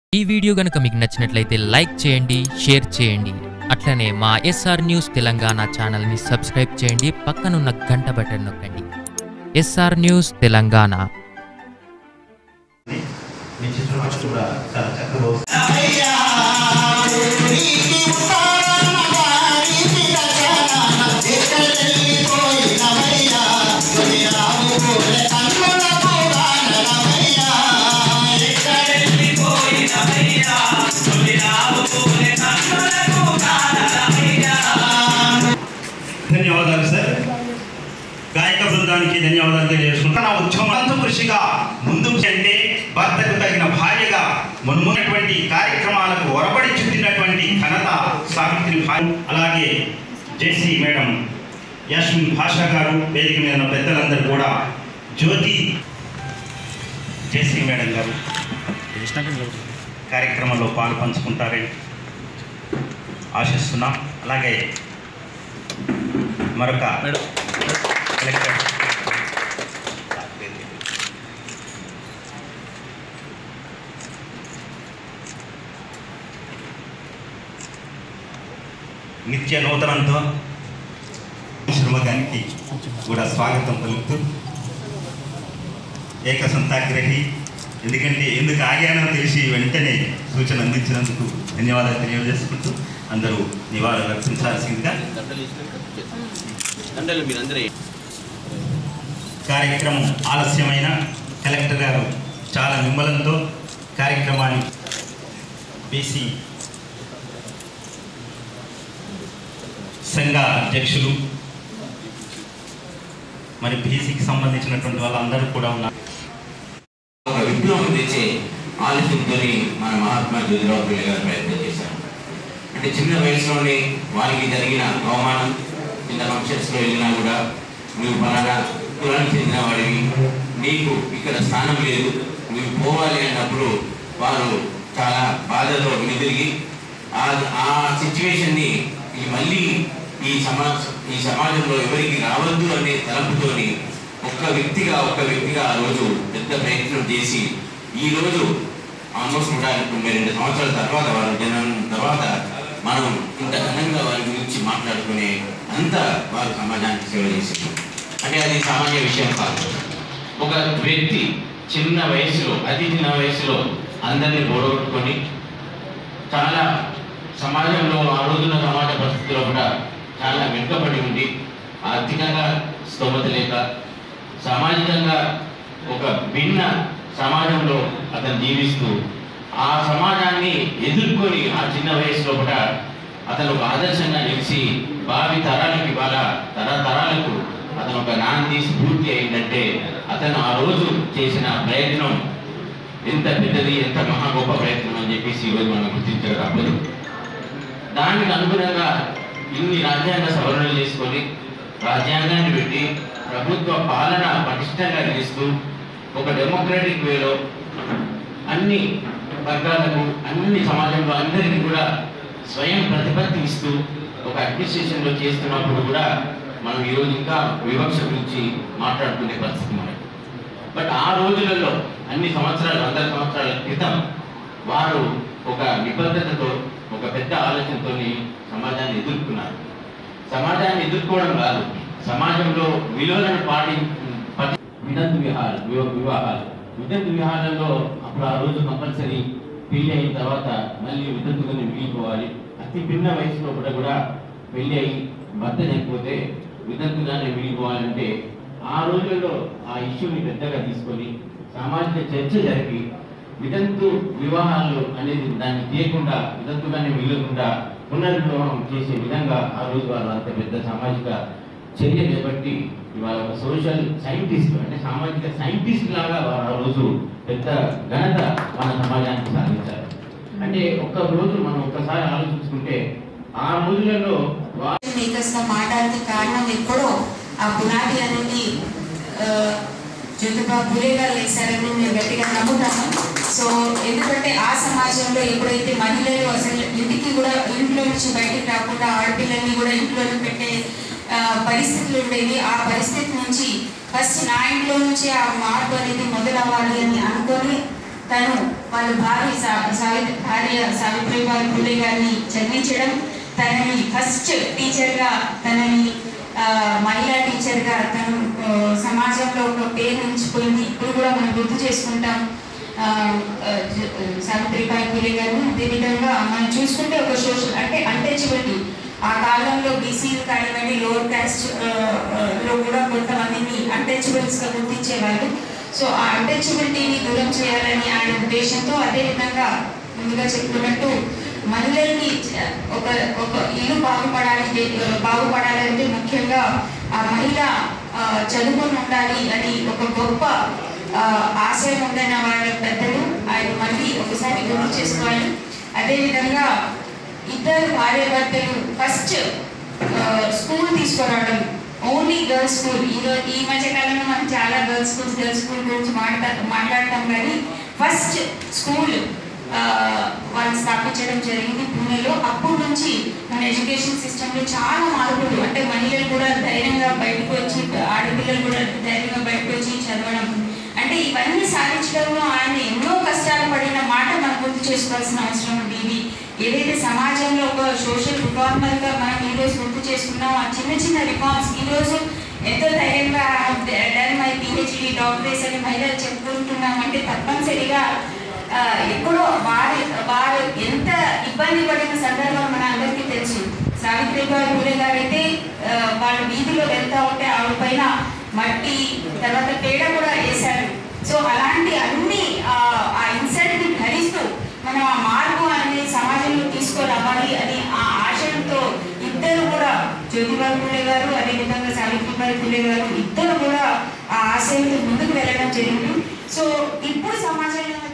ఈ వీడియో గనుక మీకు నచ్చినట్లయితే లైక్ చేయండి షేర్ చేయండి అట్లనే మా ఎస్ఆర్ న్యూస్ తెలంగాణ ఛానల్ని సబ్స్క్రైబ్ చేయండి పక్కనున్న గంట బటన్ నొక్కండి ఎస్ఆర్ న్యూస్ తెలంగాణ మీ చిత్రం కూడా చాలా చక్కగా వస్తుంది. ధన్యవాదాలు సార్ గాయక బృందానికి ధన్యవాదాలు తెలియజేసుకుంటున్నా ఉద్యమంతో కృషిగా ముందుకు అంటే భర్తకు తగిన భార్యగా మున్మున్నటువంటి కార్యక్రమాలకు ఒరబడి చుట్టినటువంటి ఘనత సావిత్రి భార్య అలాగే జేసీ మేడం యాస్మిన్ భాషా గారు వేదిక మీద ఉన్న పెద్దలందరూ కూడా జ్యోతి జేసీ మేడం గారు కార్యక్రమంలో పాలు పంచుకుంటారని ఆశిస్తున్నాం అలాగే మరొక కలెక్టర్ నిత్య నూతనంతో శ్రమగానికి కూడా స్వాగతం పలుకుతూ ఏకసంతాగ్రహి ఎందుకంటే ఎందుకు ఆగానో తెలిసి వెంటనే సూచన అందించినందుకు ధన్యవాదాలు తెలియజేసుకుంటూ అందరూ నివాళులు అర్పించాల్సిందిగా దండలు మీరందరూ కార్యక్రమం ఆలస్యమైన కలెక్టర్ గారు చాలా నిమ్మలంతో కార్యక్రమాన్ని బీసీ సంఘ అధ్యక్షులు మరి బీసీకి సంబంధించినటువంటి వాళ్ళందరూ కూడా ఉన్నారు ఒక విప్లవం తెచ్చే ఆలోచనతో మన మహాత్మా జ్యోతిరావు పూలే గారు ప్రయత్నం చేశారు అంటే చిన్న వయసులోనే వారికి జరిగిన అవమానం చిన్న ఫంక్షన్స్లో వెళ్ళినా కూడా నువ్వు పలానా కులానికి చెందిన వాడివి నీకు ఇక్కడ స్థానం లేదు నువ్వు పోవాలి అన్నప్పుడు వారు చాలా బాధతో వెనుదిరిగి ఆ ఆ సిచ్యువేషన్ని ఈ మళ్ళీ ఈ సమాజ ఈ సమాజంలో ఎవరికి రావద్దు అనే తలంపుతోని ఒక్క వ్యక్తిగా ఒక్క వ్యక్తిగా ఆ రోజు పెద్ద ప్రయత్నం చేసి ఈ రోజు ఆల్మోస్ట్ నూట తొంభై రెండు సంవత్సరాల తర్వాత వారి జనం తర్వాత మనం ఇంత ఘనంగా వారి గురించి మాట్లాడుకునే అంత వారు సమాజానికి సేవ చేశారు అంటే అది సామాన్య విషయం కాదు ఒక వ్యక్తి చిన్న వయసులో అతి చిన్న వయసులో అందరినీ గొడవట్టుకొని చాలా సమాజంలో ఆ రోజున సమాజ పరిస్థితిలో కూడా చాలా వెనుకబడి ఉండి ఆర్థికంగా స్తోమత లేక సామాజికంగా ఒక భిన్న సమాజంలో అతను జీవిస్తూ ఆ సమాజాన్ని ఎదుర్కొని ఆ చిన్న వయసులో కూడా అతను ఒక ఆదర్శంగా నిలిచి భావి తరాలకు ఇవాళ తరతరాలకు అతను ఒక నాంది స్ఫూర్తి అయిందంటే అతను ఆ రోజు చేసిన ప్రయత్నం ఎంత పెద్దది ఎంత మహా గొప్ప ప్రయత్నం అని చెప్పేసి ఈరోజు మనం గుర్తించక తప్పదు దానికి అనుగుణంగా ఇన్ని రాజ్యాంగ సవరణలు చేసుకొని రాజ్యాంగాన్ని పెట్టి ప్రభుత్వ పాలన పటిష్టంగా నిలుస్తూ ఒక డెమోక్రటిక్ వేలో అన్ని వర్గాలకు అన్ని సమాజంలో అందరికీ కూడా స్వయం ప్రతిపత్తి ఇస్తూ ఒక అడ్మినిస్ట్రేషన్లో చేస్తున్నప్పుడు కూడా మనం ఈరోజు ఇంకా వివక్ష గురించి మాట్లాడుకునే పరిస్థితి మనకి బట్ ఆ రోజులలో అన్ని సంవత్సరాలు వందల సంవత్సరాల క్రితం వారు ఒక నిబద్ధతతో ఒక పెద్ద ఆలోచనతో సమాజాన్ని ఎదుర్కొన్నారు సమాజాన్ని ఎదుర్కోవడం కాదు సమాజంలో విలువలను పాటి పటి- వితంతు విహారాలు వివ- వివాహాలు వితంతు వివాహాలలో అప్పుడు ఆ రోజు కంపల్సరీ పెళ్లి అయిన తర్వాత మళ్ళీ వితంతుగానే మిగిలిపోవాలి అతి భిన్న వయసులో కూడా కూడా పెళ్లి అయి భర్త చనిపోతే వితంతుగానే మిగిలిపోవాలంటే ఆ రోజుల్లో ఆ ఇష్యూని పెద్దగా తీసుకొని సామాజిక చర్చ జరిపి వితంతు వివాహాలు అనేది దాన్ని చేయకుండా వితంతుగానే మిగలకుండా పునర్వివాహం చేసే విధంగా ఆ రోజు వాళ్ళు అంత పెద్ద సామాజిక చర్య చేపట్టి ఇవాళ ఒక సోషల్ సైంటిస్ట్ అంటే సామాజిక సైంటిస్ట్ లాగా వారు ఆ రోజు పెద్ద ఘనత మన సమాజానికి సాధించారు అంటే ఒక్క రోజు మనం ఒక్కసారి ఆలోచించుకుంటే ఆ రోజులలో వా- మేకర్స్ గా మాట్లాడితే కారణం ఎప్పుడో ఆ పునాది అనేది ఆ, జ్యోతిబా పూలే గారు వేశారని మేము గట్టిగా నమ్ముతాము సో ఎందుకంటే ఆ సమాజంలో ఎప్పుడైతే మహిళలు అసలు ఇంటికి కూడా ఇంట్లో నుంచి బయటికి రాకుండా ఆడపిల్లల్ని కూడా ఇంట్లోనే పెట్టే ఆ, పరిస్థితులు ఉండేవి ఆ పరిస్థితి నుంచి ఫస్ట్ నా ఇంట్లో నుంచి ఆ మార్పు అనేది మొదలవ్వాలి అని అనుకొని తను వాళ్ళ భార్య సా- సావిత్రి భార్య సావిత్రిబాయి పూలే గారిని చదివించడం తనని ఫస్ట్ టీచర్గా తనని ఆ, మహిళా టీచర్గా తను ఆ, సమాజంలో ఒక పేరు ఉంచిపోయింది ఇప్పుడు కూడా మనం గుర్తు చేసుకుంటాం ఆ, ఆ, జ- సావిత్రిబాయి పూలే గారు అదేవిధంగా మనం చూసుకుంటే ఒక సోషల్ అంటే అన్టచబిలిటీ ఆ కాలంలో బీసీలు కానివ్వండి లోవర్ క్యాస్ట్ లో కూడా కొంతమందిని అన్టచబుల్స్ గా గుర్తించేవాళ్ళు సో ఆ అన్టచబిలిటీని దూరం చేయాలని ఆయన ఉద్దేశంతో అదేవిధంగా ముందుగా చెప్పుకున్నట్టు మహిళల్ని చ- ఒక ఒక ఇల్లు బాగుపడాలి దే- బాగుపడాలంటే ముఖ్యంగా ఆ మహిళ ఆ, చదువుకొని ఉండాలి అని ఒక గొప్ప ఆ, ఆశయం ఉందన్న వాళ్ళ పెద్దలు ఆయన మళ్ళీ ఒకసారి గుర్తు చేసుకోవాలి అదేవిధంగా ఇద్దరు భార్య భర్తలు ఫస్ట్ స్కూల్ తీసుకురావడం ఓన్లీ గర్ల్స్ స్కూల్ ఈరోజు ఈ మధ్య కాలంలో మనం చాలా గర్ల్స్ స్కూల్స్ గర్ల్స్ స్కూల్ గురించి మాట్లాడ మాట్లాడతాం కానీ ఫస్ట్ స్కూల్ వాళ్ళు స్థాపించడం జరిగింది పూణేలో అప్పటి నుంచి మన ఎడ్యుకేషన్ సిస్టంలో చాలా మార్పులు అంటే మహిళలు కూడా ధైర్యంగా బయటకు వచ్చి ఆడపిల్లలు కూడా ధైర్యంగా బయటకు వచ్చి చదవడం అంటే ఇవన్నీ సాధించడంలో ఆయన ఎన్నో కష్టాలు పడిన మాట మనం గుర్తు చేసుకోవాల్సిన అవసరం ఉంది ఇది ఏదైతే సమాజంలో ఒక సోషల్ రిఫార్మర్ గా మనం ఈ రోజు గుర్తు చేసుకున్నాం ఆ చిన్న చిన్న రిఫార్మ్స్ ఈ రోజు ఎంతో ధైర్యంగా డన్ మై పిహెచ్డి డాక్టరేట్స్ అని మహిళలు చెప్పుకుంటున్నాం అంటే తప్పనిసరిగా ఆ, ఎక్కడో వారి వారు ఎంత ఇబ్బంది పడిన సందర్భం మన అందరికీ తెలుసు సావిత్రిబాయి పూలే గారు అయితే ఆ, వాళ్ళ వీధిలో వెళ్తా ఉంటే ఆవిడ పైన మట్టి తర్వాత పేడ కూడా వేశారు సో అలాంటి అన్ని ఆ, ఆ ఇన్సల్ట్ ని భరిస్తూ మనం ఆ మార్పు అనేది సమాజంలో తీసుకురావాలి అని ఆ ఆశయంతో ఇద్దరు కూడా జ్యోతిబాయి పూలే గారు అదేవిధంగా సావిత్రిబాయి పూలే గారు ఇద్దరు కూడా ఆ ఆశయంతో ముందుకు వెళ్ళడం జరిగింది సో ఇప్పుడు సమాజంలో